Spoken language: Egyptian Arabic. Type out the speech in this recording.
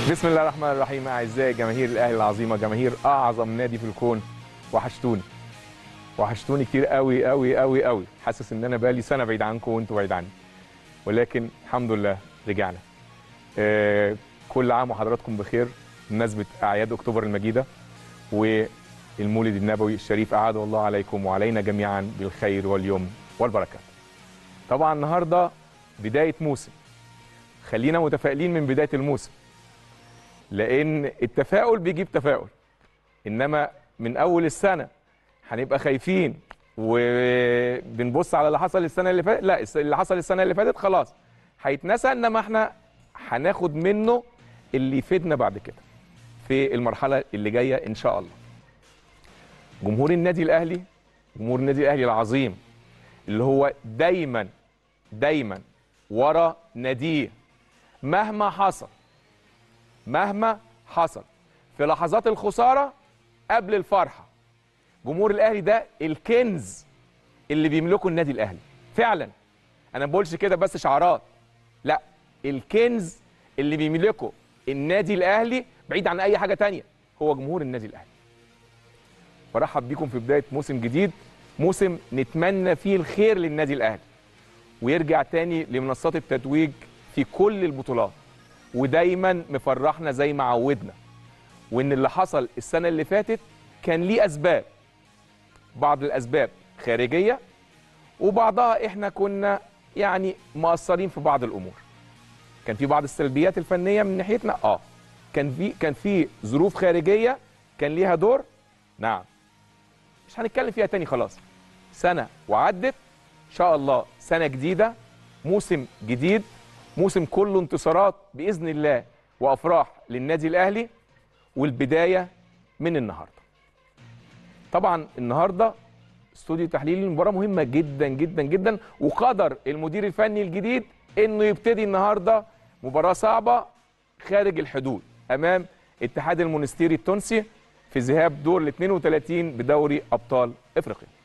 بسم الله الرحمن الرحيم اعزائي جماهير الاهلي العظيمه جماهير اعظم نادي في الكون وحشتوني وحشتوني كتير قوي قوي قوي قوي حاسس ان انا بقالي سنه بعيد عنكم وانتوا بعيد عني ولكن الحمد لله رجعنا آه كل عام وحضراتكم بخير بمناسبه اعياد اكتوبر المجيده والمولد النبوي الشريف اعاد الله عليكم وعلينا جميعا بالخير واليوم والبركات طبعا النهارده بدايه موسم خلينا متفائلين من بدايه الموسم لان التفاؤل بيجيب تفاؤل انما من اول السنه هنبقى خايفين وبنبص على اللي حصل السنه اللي فاتت لا اللي حصل السنه اللي فاتت خلاص هيتنسى انما احنا هناخد منه اللي يفيدنا بعد كده في المرحله اللي جايه ان شاء الله جمهور النادي الاهلي جمهور النادي الاهلي العظيم اللي هو دايما دايما ورا ناديه مهما حصل مهما حصل في لحظات الخساره قبل الفرحه جمهور الاهلي ده الكنز اللي بيملكه النادي الاهلي فعلا انا ما بقولش كده بس شعارات لا الكنز اللي بيملكه النادي الاهلي بعيد عن اي حاجه تانية هو جمهور النادي الاهلي برحب بيكم في بدايه موسم جديد موسم نتمنى فيه الخير للنادي الاهلي ويرجع تاني لمنصات التتويج في كل البطولات ودايما مفرحنا زي ما عودنا وان اللي حصل السنه اللي فاتت كان ليه اسباب بعض الاسباب خارجيه وبعضها احنا كنا يعني مقصرين في بعض الامور كان في بعض السلبيات الفنيه من ناحيتنا اه كان في كان في ظروف خارجيه كان ليها دور نعم مش هنتكلم فيها تاني خلاص سنه وعدت ان شاء الله سنه جديده موسم جديد موسم كله انتصارات باذن الله وافراح للنادي الاهلي والبدايه من النهارده. طبعا النهارده استوديو تحليل المباراه مهمه جدا جدا جدا وقدر المدير الفني الجديد انه يبتدي النهارده مباراه صعبه خارج الحدود امام اتحاد المونستيري التونسي في ذهاب دور ال 32 بدوري ابطال افريقيا.